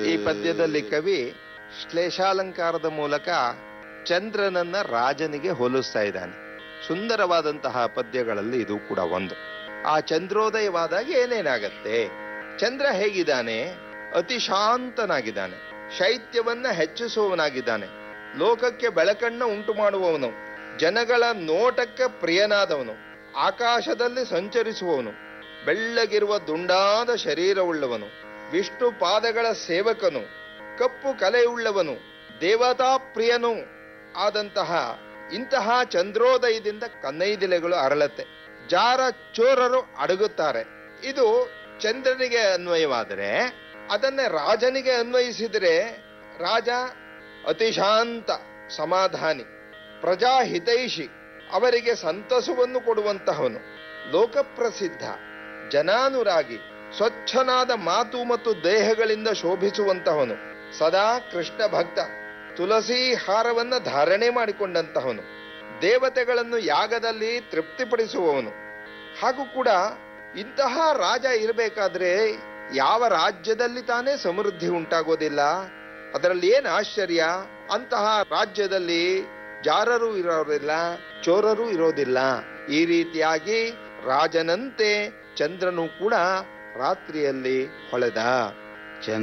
ಈ ಪದ್ಯದಲ್ಲಿ ಕವಿ ಶ್ಲೇಷಾಲಂಕಾರದ ಮೂಲಕ ಚಂದ್ರನನ್ನ ರಾಜನಿಗೆ ಹೋಲಿಸ್ತಾ ಇದ್ದಾನೆ ಸುಂದರವಾದಂತಹ ಪದ್ಯಗಳಲ್ಲಿ ಇದು ಕೂಡ ಒಂದು ಆ ಚಂದ್ರೋದಯವಾದಾಗ ಏನೇನಾಗತ್ತೆ ಚಂದ್ರ ಹೇಗಿದ್ದಾನೆ ಅತಿ ಶಾಂತನಾಗಿದ್ದಾನೆ ಶೈತ್ಯವನ್ನ ಹೆಚ್ಚಿಸುವವನಾಗಿದ್ದಾನೆ ಲೋಕಕ್ಕೆ ಬೆಳಕನ್ನ ಉಂಟು ಮಾಡುವವನು ಜನಗಳ ನೋಟಕ್ಕೆ ಪ್ರಿಯನಾದವನು ಆಕಾಶದಲ್ಲಿ ಸಂಚರಿಸುವವನು ಬೆಳ್ಳಗಿರುವ ದುಂಡಾದ ಶರೀರವುಳ್ಳವನು ವಿಷ್ಣು ಪಾದಗಳ ಸೇವಕನು ಕಪ್ಪು ಕಲೆಯುಳ್ಳವನು ದೇವತಾ ಪ್ರಿಯನು ಆದಂತಹ ಇಂತಹ ಚಂದ್ರೋದಯದಿಂದ ಕನ್ನೈದಿಲೆಗಳು ಅರಳತ್ತೆ ಜಾರ ಚೋರರು ಅಡಗುತ್ತಾರೆ ಇದು ಚಂದ್ರನಿಗೆ ಅನ್ವಯವಾದರೆ ಅದನ್ನೇ ರಾಜನಿಗೆ ಅನ್ವಯಿಸಿದರೆ ರಾಜ ಅತಿ ಶಾಂತ ಸಮಾಧಾನಿ ಪ್ರಜಾಹಿತೈಷಿ ಅವರಿಗೆ ಸಂತಸವನ್ನು ಕೊಡುವಂತಹವನು ಲೋಕಪ್ರಸಿದ್ಧ ಜನಾನುರಾಗಿ ಸ್ವಚ್ಛನಾದ ಮಾತು ಮತ್ತು ದೇಹಗಳಿಂದ ಶೋಭಿಸುವಂತಹವನು ಸದಾ ಕೃಷ್ಣ ಭಕ್ತ ತುಳಸಿ ಹಾರವನ್ನ ಧಾರಣೆ ಮಾಡಿಕೊಂಡಂತಹವನು ದೇವತೆಗಳನ್ನು ಯಾಗದಲ್ಲಿ ತೃಪ್ತಿಪಡಿಸುವವನು ಹಾಗೂ ಕೂಡ ಇಂತಹ ರಾಜ ಇರಬೇಕಾದ್ರೆ ಯಾವ ರಾಜ್ಯದಲ್ಲಿ ತಾನೇ ಸಮೃದ್ಧಿ ಉಂಟಾಗೋದಿಲ್ಲ ಅದರಲ್ಲಿ ಏನ್ ಆಶ್ಚರ್ಯ ಅಂತಹ ರಾಜ್ಯದಲ್ಲಿ ಜಾರರು ಇರೋದಿಲ್ಲ ಚೋರರು ಇರೋದಿಲ್ಲ ಈ ರೀತಿಯಾಗಿ ರಾಜನಂತೆ ಚಂದ್ರನು ಕೂಡ ರಾತ್ರಿಯಲ್ಲಿ ಹೊಳೆದ